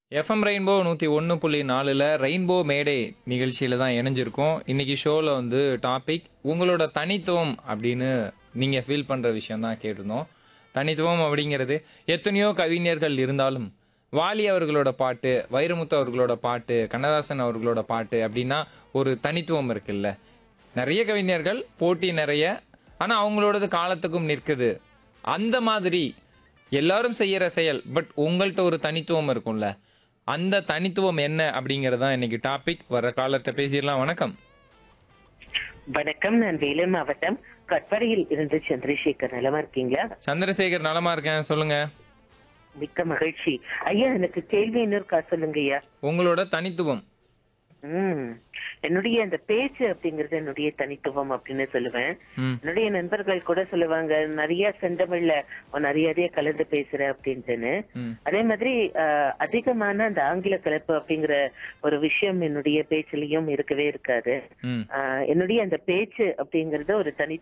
FM rainbow நூற்றி ஒன்று புள்ளி நாலில் ரெயின்போ மேடே நிகழ்ச்சியில் தான் இணைஞ்சிருக்கோம் இன்னைக்கு ஷோவில் வந்து டாபிக் உங்களோட தனித்துவம் அப்படின்னு நீங்கள் ஃபீல் பண்ணுற விஷயம் தான் கேட்டிருந்தோம் தனித்துவம் அப்படிங்கிறது எத்தனையோ கவிஞர்கள் இருந்தாலும் வாலி அவர்களோட பாட்டு வைரமுத்து அவர்களோட பாட்டு கண்ணதாசன் அவர்களோட பாட்டு அப்படின்னா ஒரு தனித்துவம் இருக்குல்ல நிறைய கவிஞர்கள் போட்டி நிறைய ஆனால் அவங்களோடது காலத்துக்கும் நிற்குது அந்த மாதிரி எல்லாரும் செய்யற செயல் பட் உங்கள்கிட்ட ஒரு தனித்துவம் இருக்கும்ல அந்த தனித்துவம் என்ன அப்படிங்கறது தான் இன்னைக்கு டாபிக் வர காலத்தை பேசிடலாம் வணக்கம் வணக்கம் நான் வேலூர் மாவட்டம் கட்பாடியில் இருந்து சந்திரசேகர் நலமா இருக்கீங்களா சந்திரசேகர் நலமா இருக்கேன் சொல்லுங்க மிக்க மகிழ்ச்சி ஐயா எனக்கு கேள்வி இன்னொருக்கா சொல்லுங்க ஐயா உங்களோட தனித்துவம் ம் என்னுடைய அந்த பேச்சு அப்படிங்கறது என்னுடைய தனித்துவம் அப்படின்னு சொல்லுவேன் ம் என்னுடைய நண்பர்கள் கூட சொல்லுவாங்க நிறைய செந்தமிழ்ல உன் நிறைய கலந்து பேசுற அப்படின்ட்டுன்னு ம் அதே மாதிரி அஹ், அதிகமான அந்த ஆங்கில கலப்பு அப்படிங்கிற ஒரு விஷயம் என்னுடைய பேச்சிலையும் இருக்கவே இருக்காது ம் ஆஹ் என்னுடைய அந்த பேச்சு அப்படிங்கறது ஒரு தனி